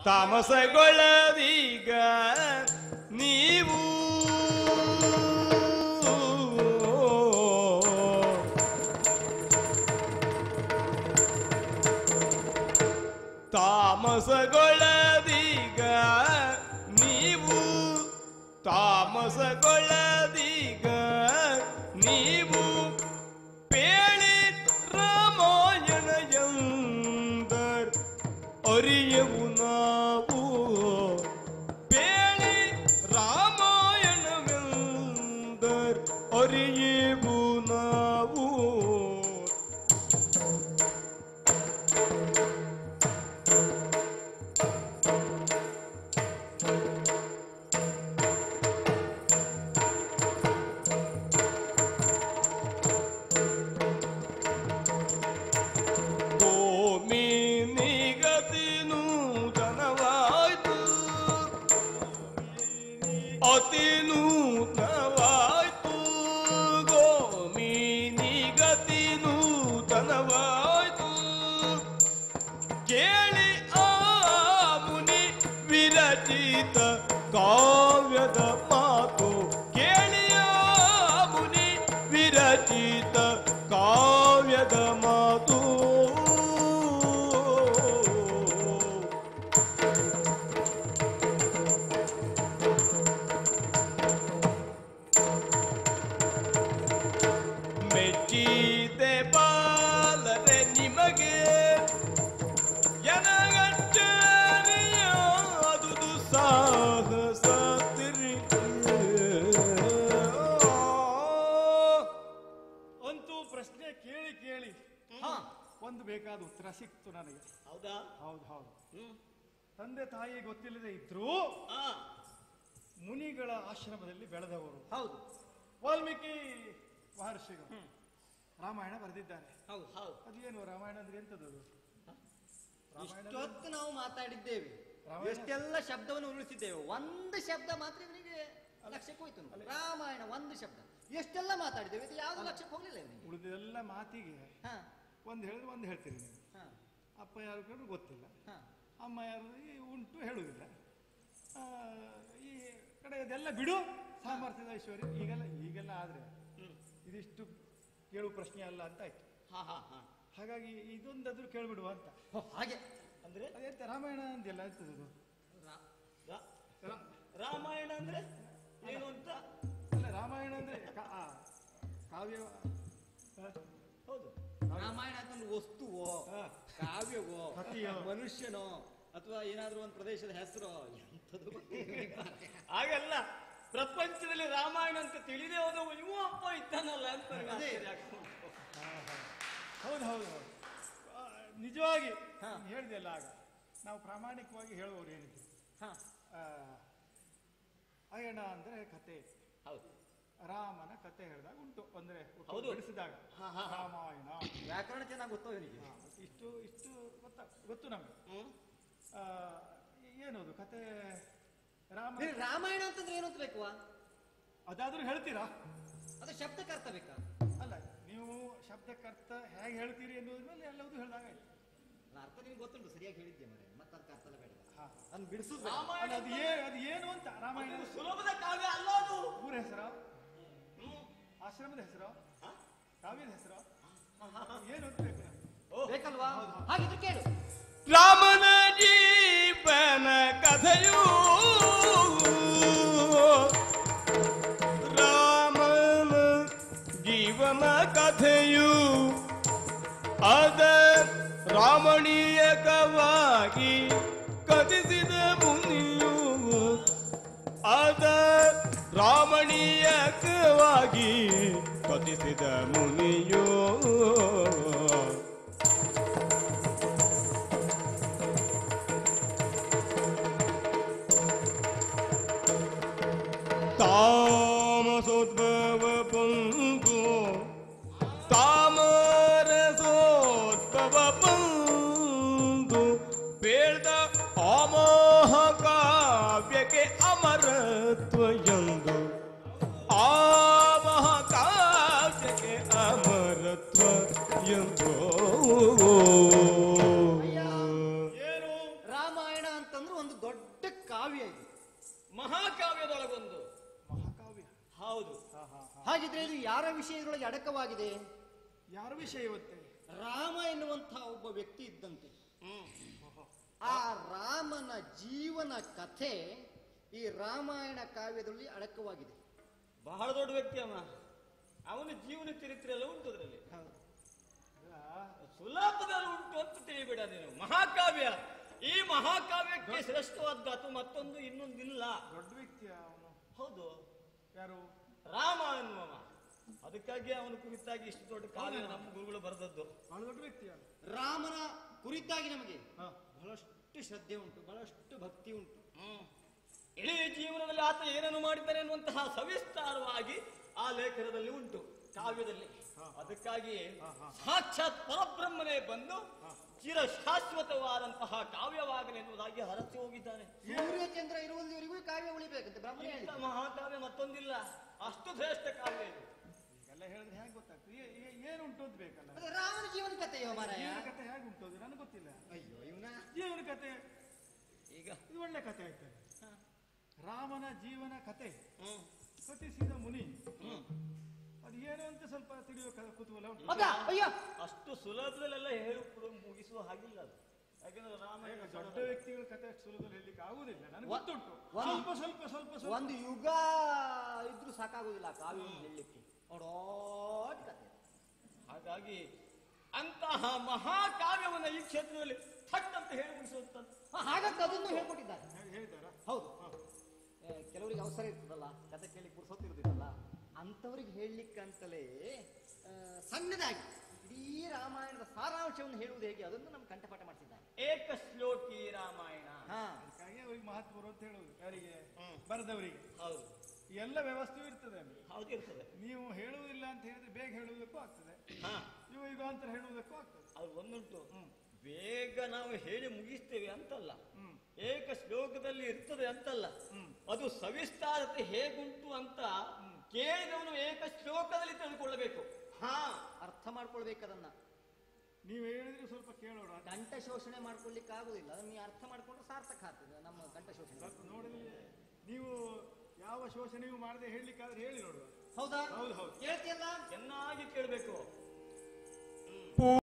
ತಾಮಸಗೊಳ್ಳದೀಗ ನೀವು ತಾಮಸಗೊಳ್ಳದೀಗ ನೀವು ತಾಮಸಗೊಳ್ಳದೀಗ ನೀವು ಪೇಳಿ ರಾಮಾಯಣ ಎಂದರ್ ಅರಿಯವು ನಾವು ಪೇಳಿ ರಾಮಾಯಣವೆಂದರ್ ಅರಿಯವು ನಾವು ಭೂಮಿ ನಿಗತಿ ನೂತನವಾಯ್ತು ಅತಿ ನೂತನವಾಯ್ತು ಗೋಮಿ ನಿಗತಿ ನೂತನವಾಯ್ತು ಕೇಳಿ ಆ ಮುನಿ ವಿರಚಿತ ಕಾವ್ಯದ ಮಾತು ಕೇಳಿ ಆ ಮುನಿ ವಿರಚಿತ ಕಾವ್ಯದ ಮಾತು ಮೆಚ್ಚಿದೆ ಬಾಲರೆ ನಿಮಗೆ ಎನಗಚ್ಚರಿಯಾದುದು ಸಾಹಸ ಅಂತೂ ಪ್ರಶ್ನೆ ಕೇಳಿ ಕೇಳಿ ಹಾ ಒಂದು ಬೇಕಾದ ಉತ್ತರ ಸಿಕ್ತು ನನಗೆ ಹೌದಾ ಹೌದು ಹೌದು ಹ್ಮ್ ತಂದೆ ತಾಯಿ ಗೊತ್ತಿಲ್ಲದೆ ಇದ್ರು ಆ, ಮುನಿಗಳ ಆಶ್ರಮದಲ್ಲಿ ಬೆಳೆದವರು ಹೌದು ವಾಲ್ಮೀಕಿ ಮಹರ್ಷಿಗಳು ರಾಮಾಯಣ ಬರೆದಿದ್ದಾರೆ ಹೌದು ಹೌದು ಅದೇನು ರಾಮಾಯಣ ಅಂದ್ರೆ ಎಂತದ್ದು ಅದು? ರಾಮಾಯಣ ಅಂದ್ರೆ- ಇಷ್ಟೊತ್ತು ನಾವು ಮಾತಾಡಿದ್ದೇವೆ ರಾಮಾಯಣ- ಎಷ್ಟೆಲ್ಲ ಶಬ್ದವನ್ನು ಉಳಿಸಿದ್ದೇವೆ ಒಂದು ಶಬ್ದ ಮಾತ್ರ ಇವನಿಗೆ ಲಕ್ಷ್ಯಕ್ಕೆ ಹೋಯ್ತು ಅಂತ. ರಾಮಾಯಣ ಒಂದು ಶಬ್ದ ಎಷ್ಟೆಲ್ಲ ಮಾತಾಡಿದ್ದೇವೆ ಇದು ಯಾವ್ದು ಲಕ್ಷ್ಯಕ್ಕೆ ಹೋಗ್ಲಿಲ್ಲ ಇವನಿಗೆ ಉಳಿದೆಲ್ಲ ಮಾತಿಗೆ ಹಾ ಒಂದು ಹೇಳಿದ್ರೆ ಒಂದು ಹೇಳ್ತೀರಿ ನೀವು ಹಾ ಅಪ್ಪ ಯಾರು ಕೇಳಿದ್ರು ಗೊತ್ತಿಲ್ಲ ಹಾ ಅಮ್ಮ ಯಾರು ಈ ಉಂಟು ಹೇಳುವುದಿಲ್ಲ ಆ, ಈ ಕಡೆ ಇದೆಲ್ಲ ಬಿಡು ಸಾಮರ್ಥ್ಯದ ಐಶ್ವರ್ಯ ಈಗೆಲ್ಲ ಈಗೆಲ್ಲ ಆದ್ರೆ ಇದಿಷ್ಟು ಕೇಳುವ ಪ್ರಶ್ನೆ ಅಲ್ಲ ಅಂತ ಆಯ್ತು ಹಾ ಹಾ ಹಾ ಹಾಗಾಗಿ ಇದೊಂದಾದ್ರೂ ಕೇಳ್ಬಿಡುವ ಅಂತ ಹೋ, ಹಾಗೆ ಅಂದ್ರೆ ಅದೆಂತ ರಾಮಾಯಣ ಅಂತೆಲ್ಲ ಆಗ್ತದದು ರಾ- ರಾ- ರಾಮಾಯಣ ಅಂದ್ರೆ ಏನು ಅಂತ ಅಲ್ಲ ರಾಮಾಯಣ ಅಂದ್ರೆ ಕಾ- ಆ, ಕಾವ್ಯ ಆ, ಹೌದು ರಾಮಾಯಣ ಅಂತಂದ್ರೆ ವಸ್ತುವೋ ಹಾ. ಕಾವ್ಯವೋ ಕಥೆಯೋ. ಮನುಷ್ಯನೋ ಅಥವಾ ಏನಾದ್ರೂ ಒಂದು ಪ್ರದೇಶದ ಹೆಸರೋ ಎಂಥದ್ದು ಗೊತ್ತಿಲ್ಲ. ಹಾಗಲ್ಲ ಪ್ರಪಂಚದಲ್ಲಿ ರಾಮಾಯಣ ಅಂತ ತಿಳಿದೇ ಹೋದವ ಇವ ಅಪ್ಪ ಇದ್ದಾನಲ್ಲ ಅಂತ ನನಗೆ ಅದೇ. ಆಶ್ಚರ್ಯ ಆಗ್ತಾ ಉಂಟು. ಹೌದು ಹೌದು ಹೌದು ಆ, ನಿಜವಾಗಿ ಹಾ. ಹೇಳಿದೆಲ್ಲ ಆಗ ನಾವು ಪ್ರಾಮಾಣಿಕವಾಗಿ ಹೇಳುವವರು ಏನಿದ್ರು ಹಾ ಆ, ಅಯಣ ಅಂದ್ರೆ ಕತೆ ಹೌದು ರಾಮನ ಕತೆ ಹೇಳಿದಾಗ ಉಂಟು ಅಂದ್ರೆ ಒಟ್ಟು ಹೌದು. ಬಿಡಿಸಿದಾಗ ಹಾ, ಹಾ, ಹಾ. ರಾಮಾಯಣ ವ್ಯಾಕರಣ ಚೆನ್ನಾಗಿ ಗೊತ್ತೋ ಇವನಿಗೆ ಹಾ, ಇಷ್ಟು ಇಷ್ಟು ಗೊತ್ತ ಗೊತ್ತು ನಮ್ಗೆ ಹ್ಮ್ ಆ, ಏನದು ಕತೆ ರಾಮ ನಿನಗೆ ರಾಮಾಯಣ ಅಂತಂದ್ರೆ ಏನು ಅಂತ ಬೇಕುವಾ ಅದಾದ್ರೂ ಹೇಳ್ತೀರಾ ಅದು ಶಬ್ದಕ್ಕೆ ಅರ್ಥ ಬೇಕಾ ಅಲ್ಲ ನೀವು ಶಬ್ದಕ್ಕರ್ಥ ಹೇಗೆ ಹೇಳ್ತೀರಿ ಎನ್ನುವುದ್ರ ಮೇಲೆ ಎಲ್ಲವೂ ಹೇಳಿದಾಗ ಆಯ್ತು ಅಲ್ಲ, ಅರ್ಥ ನಿಮ್ಗೆ ಗೊತ್ತುಂಟು ಸರಿಯಾಗಿ ಹೇಳಿದ್ದೆ ಮರೆ ಮತ್ತೆ ಅದಕ್ಕೆ ಅರ್ಥ ಎಲ್ಲ ಬೇಡ ಹಾ. ಅದನ್ನು ಬಿಡಿಸುದು ರಾಮಾಯಣ ಅಲ್ಲ, ಅದು ಏ ಅದು ಏನು ಅಂತ ರಾಮಾಯಣ ಅದು ಸುಲಭದ ಕಾವ್ಯ ಅಲ್ಲ ಅದು ಊರ ಹೆಸರ ಆಶ್ರಮದ ಹೆಸರು ಕಾವ್ಯದ ಹೆಸರು ಏನು ಅಂತ ಬೇಕು ನಮ್ಗೆ? ಬೇಕಲ್ವಾ ಹಾಗಿದ್ರೆ ಕೇಳು ರಾಮನ ಜೀವನ ಕಥೆಯು ರಾಮನ ಜೀವನ ಕಥೆಯು ಅದ ರಾಮಣೀಯಕವಾಗಿ ಕಥಿಸಿದ ಮುನಿಯು ಅದ ರಾಮಣೀಯಕವಾಗಿ ಕಥಿಸಿದ ಮುನಿಯೋ ತಾಮಸೋದ್ಭವ ಬಂದು ತಾಮರಸೋದ್ಭವ ಬಂದು ಬೇಡ್ದ ಅಮೋಹ ಕಾವ್ಯಕ್ಕೆ ಅಮರತ್ವ ಎಂದು ಆ ಮಹಾಕಾವ್ಯಕ್ಕೆ ಅಮರತ್ವ ಅಂತಂದ್ರೆ ಒಂದು ದೊಡ್ಡ ಕಾವ್ಯ ಇದು ಮಹಾಕಾವ್ಯದೊಳಗೊಂದು ಮಹಾಕಾವ್ಯ ಹೌದು ಹಾ ಹಾ ಹಾ ಹಾಗಿದ್ರೆ ಇದು ಯಾರ ವಿಷಯದೊಳಗೆ ಅಡಕವಾಗಿದೆ ಯಾರ ವಿಷಯ ಇವತ್ತೆ ರಾಮ ಎನ್ನುವಂತಹ ಒಬ್ಬ ವ್ಯಕ್ತಿ ಇದ್ದಂತೆ ಹ್ಮ್ ಆ ರಾಮನ ಜೀವನ ಕಥೆ ಈ ರಾಮಾಯಣ ಕಾವ್ಯದಲ್ಲಿ ಅಡಕವಾಗಿದೆ ಬಹಳ ದೊಡ್ಡ ವ್ಯಕ್ತಿ ಅವ ಅವನ ಜೀವನ ಚರಿತ್ರೆ ಎಲ್ಲ ಉಂಟು ಅದರಲ್ಲಿ ಅಲ್ಲ, ಸುಲಭದಲ್ಲಿ ಉಂಟು ಅಂತ ತಿಳಿಬೇಡ ನೀನು ಮಹಾಕಾವ್ಯ ಈ ಮಹಾಕಾವ್ಯಕ್ಕೆ ಶ್ರೇಷ್ಠವಾದ ಅಥವಾ ಮತ್ತೊಂದು ಇನ್ನೊಂದಿಲ್ಲ ದೊಡ್ಡ ವ್ಯಕ್ತಿ ಅವನು ಹೌದು ಯಾರು ರಾಮ ಅನ್ನುವ ಅದಕ್ಕಾಗಿ ಅವನ ಕುರಿತಾಗಿ ಇಷ್ಟು ದೊಡ್ಡ ಕಾವ್ಯ ನಮ್ಮ ಗುರುಗಳು ಬರೆದದ್ದು ಬಹಳ ದೊಡ್ಡ ವ್ಯಕ್ತಿ ಯಾರು ರಾಮನ ಕುರಿತಾಗಿ ನಮಗೆ ಹಾ ಬಹಳಷ್ಟು ಶ್ರದ್ಧೆ ಉಂಟು ಬಹಳಷ್ಟು ಭಕ್ತಿ ಉಂಟು ಹ್ಮ್. ಇಡೀ ಜೀವನದಲ್ಲಿ ಆತ ಏನನ್ನು ಮಾಡಿದ್ದಾನೆ ಅನ್ನುವಂತಹ ಸವಿಸ್ತಾರವಾಗಿ ಆ ಲೇಖನದಲ್ಲಿ ಉಂಟು ಕಾವ್ಯದಲ್ಲಿ ಅದಕ್ಕಾಗಿ ಸಾಕ್ಷಾತ್ ಪರಬ್ರಹ್ಮನೇ ಬಂದು ಚಿರ ಶಾಶ್ವತವಾದಂತಹ ಕಾವ್ಯವಾಗಲಿ ಎನ್ನುವುದಾಗಿ ಹರಸಿ ಹೋಗಿದ್ದಾನೆ ಸೂರ್ಯಚಂದ್ರ ಇರುವಲ್ಲಿವರೆಗೂ ಈ ಕಾವ್ಯ ಉಳಿಬೇಕಂತೆ ಬ್ರಾಹ್ಮಣ ಇಂಥ ಹೇಳಿದ ಮಹಾಕಾವ್ಯ ಮತ್ತೊಂದಿಲ್ಲ ಅಷ್ಟು ಶ್ರೇಷ್ಠ ಕಾವ್ಯ ಇದು ಎಲ್ಲ ಹೇಳಿದ್ರೆ ಹೇಗೆ ಗೊತ್ತಾಗ್ತದೆ ಏ- ಏ- ಏನುಂಟು ಅಂತ ಬೇಕಲ್ಲ ಮತ್ತೆ ರಾಮನ ಜೀವನ ಕಥೆಯೋ ಮಾರಾಯ ಜೀವನ ಕಥೆ ಹೇಗೆ ಉಂಟು ಅದು ನನಗೆ ಗೊತ್ತಿಲ್ಲ ಅಯ್ಯೋ ಇವನ ಜೀವನ ಕಥೆ ಈಗ ಇದು ಒಳ್ಳೆ ಕಥೆ ಆಯ್ತದೆ ರಾಮನ ಜೀವನ ಕಥೆ ಹ್ಮ್ ಕಥಿಸಿದ ಮುನಿ ಹ್ಮ್ ಅದು ಏನು ಅಂತ ಸ್ವಲ್ಪ ತಿಳಿಯುವ ಕ- ಕುತೂಹಲ ಉಂಟು ಹೌದಾ ಅಯ್ಯೋ ಅಷ್ಟು ಸುಲಭದಲ್ಲೆಲ್ಲ ಹೇಳಿ ಕೊಡು ಮುಗಿಸುವ ಹಾಗಿಲ್ಲ ಅದು ಯಾಕಂದ್ರೆ ರಾಮ ಈಗ ದೊಡ್ಡ ವ್ಯಕ್ತಿಗಳ ಕಥೆ ಅಷ್ಟು ಸುಲಭದಲ್ಲಿ ಹೇಳಲಿಕ್ಕೆ ಆಗುವುದಿಲ್ಲ ನನಗೆ ವ- ಗೊತ್ತುಂಟು ಒಂದು- ಸ್ವಲ್ಪ ಸ್ವಲ್ಪ ಸ್ವಲ್ಪ ಸ್ವಲ್ಪ ಒಂದು ಯುಗ ಇದ್ರೂ ಸಾಕಾಗುದಿಲ್ಲ ಆ ಕಾವ್ಯವನ್ನು ಹೇಳಲಿಕ್ಕೆ ದೊಡ್ಡ ಕಥೆ ಹಾಗಾಗಿ ಅಂತಹ ಮಹಾಕಾವ್ಯವನ್ನ ಈ ಕ್ಷೇತ್ರದಲ್ಲಿ ಥಟ್ ಅಂತ ಹೇಳಿ ಮುಗಿಸುವಂತ ಹ, ಹಾಗಂತ ಅದನ್ನು ಹೇಳ್ಕೊಟ್ಟಿದ್ದಾರೆ ಹೇಗೆ ಹೇಳಿದಾರಾ ಹೌದು ಏ, ಕೆಲವರಿಗೆ ಅವಸರ ಇರ್ತದಲ್ಲ ಕತೆ ಕೇಳಿ ಪುರ್ಸೊತ್ತಿರುದಿಲ್ಲ ಅಂಥವ್ರಿಗೆ ಹೇಳಲಿಕ್ಕಂತಲೇ ಆ, ಸಣ್ಣದಾಗಿ ಇಡೀ ರಾಮಾಯಣದ ಸಾರಾಂಶವನ್ನು ಹೇಳುವುದು ಹೇಗೆ ಅದನ್ನು ನಮ್ಮ ಕಂಠಪಾಠ ಮಾಡಿಸಿದ್ದಾರೆ ಏಕ ಶ್ಲೋಕಿ ರಾಮಾಯಣ ಹಾ ಅದಕ್ಕಾಗಿ ಅವರಿಗೆ ಮಹತ್ವರು ಅಂತ ಹೇಳುದು ಯಾರಿಗೆ ಹ್ಮ್. ಬರೆದವರಿಗೆ ಹೌದು ಈ ಎಲ್ಲ ವ್ಯವಸ್ಥೆಯೂ ಇರ್ತದೆ ಅಲ್ಲಿ ಹೌದು ಇರ್ತದೆ ನೀವು ಹೇಳುವುದಿಲ್ಲ ಅಂತ ಹೇಳಿದ್ರೆ ಬೇಗ ಹೇಳುವುದಕ್ಕೂ ಆಗ್ತದೆ ಹಾ ಯುಗ ಯುಗಾಂತರ ಹೇಳುವುದಕ್ಕೂ ಆಗ್ತದೆ ಅದು ಒಂದುಂಟು ಬೇಗ ನಾವು ಹೇಳಿ ಮುಗಿಸ್ತೇವೆ ಅಂತಲ್ಲ ಹ್ಮ್ ಏಕ ಶ್ಲೋಕದಲ್ಲಿ ಇರ್ತದೆ ಅಂತಲ್ಲ ಹ್ಮ್. ಅದು ಸವಿಸ್ತಾರತೆ ಹೇಗುಂಟು ಅಂತ ಕೇಳಿದವನು ಏಕ ಶ್ಲೋಕದಲ್ಲಿ ತಿಳಿದುಕೊಳ್ಳಬೇಕು ಹಾ ಅರ್ಥ ಮಾಡ್ಕೊಳ್ಬೇಕು ಅದನ್ನ ನೀವು ಹೇಳಿದ್ರೆ ಸ್ವಲ್ಪ ಕೇಳೋಣ ಕಂಠ ಶೋಷಣೆ ಮಾಡ್ಕೊಳ್ಲಿಕ್ಕೆ ಆಗುದಿಲ್ಲ ಅದನ್ನ ನೀವು ಅರ್ಥ ಮಾಡ್ಕೊಂಡ್ರೆ ಸಾರ್ಥಕ ಆಗ್ತದೆ ನಮ್ಮ ಕಂಠ ಶೋಷಣೆ ಸ್ವಲ್ಪ ನೋಡಲಿ ನೀವು ಯಾವ ಶೋಷಣೆಯೂ ಮಾಡದೆ ಹೇಳಲಿಕ್ಕಾದ್ರೆ ಹೇಳಿ ನೋಡುವ ಹೌದಾ ಹೌದು, ಹೌದು. ಕೇಳ್ತಿಯಲ್ಲ ಚೆನ್ನಾಗಿ ಕೇಳಬೇಕು